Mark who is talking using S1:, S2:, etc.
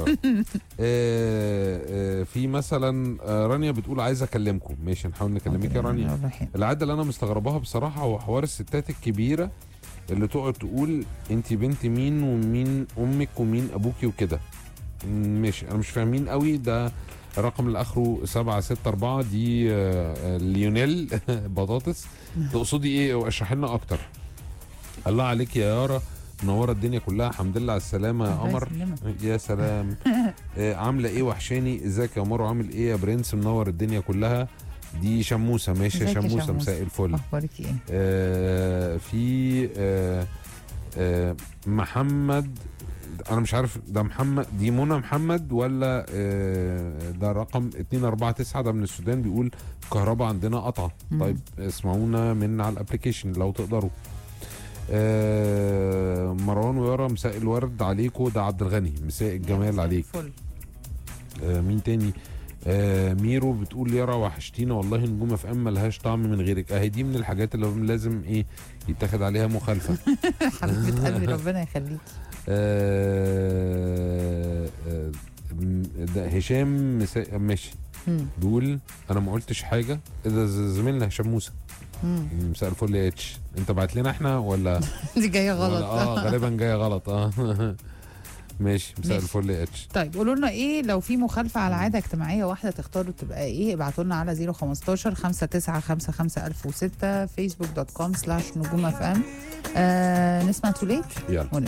S1: آه، آه، في مثلا آه، رانيا بتقول عايزه اكلمكم ماشي نحاول نكلمك يا رانيا
S2: الرحيم.
S1: العاده اللي انا مستغرباها بصراحه هو حوار الستات الكبيره اللي تقعد تقول انت بنت مين ومين امك ومين ابوكي وكده م- ماشي انا مش فاهمين قوي ده الرقم اللي اخره 764 دي آه، آه، ليونيل بطاطس تقصدي ايه واشرح لنا اكتر الله عليك يا يارا منوره الدنيا كلها الحمد لله على السلامه يا
S2: الله
S1: قمر
S2: يسلمك.
S1: يا سلام آه، عامله ايه وحشاني ازيك يا مروه عامل ايه يا برنس منور الدنيا كلها دي شموسه ماشي يا
S2: ازيك يا
S1: شموسه
S2: شموسة؟
S1: مساء الفل
S2: اخبارك ايه
S1: آه في آه آه محمد انا مش عارف ده محمد دي منى محمد ولا آه ده رقم 249 ده من السودان بيقول كهرباء عندنا قطعه
S2: مم.
S1: طيب اسمعونا من على الابلكيشن لو تقدروا آه مروان ويارا مساء الورد عليكم ده عبد الغني مساء الجمال عليك
S2: فل
S1: آه مين تاني آه ميرو بتقول يارا وحشتينا والله نجوم اف ام ملهاش طعم من غيرك اهي دي من الحاجات اللي لازم ايه يتاخد عليها مخالفه
S2: حبيبه قلبي ربنا يخليكي
S1: آه آه م- ده هشام مسا... ماشي
S2: مم.
S1: بيقول انا ما قلتش حاجه اذا زميلنا هشام موسى
S2: مم.
S1: مساء الفل يا اتش انت بعت لنا احنا ولا
S2: دي جايه غلط
S1: ولا اه غالبا جايه غلط اه ماشي مساء
S2: ماشي.
S1: الفل يا اتش
S2: طيب قولوا لنا ايه لو في مخالفه على عاده اجتماعيه واحده تختاروا تبقى ايه ابعتوا لنا على 015 5955 1006 فيسبوك دوت كوم سلاش نجوم اف ام آه نسمع توليت
S1: يلا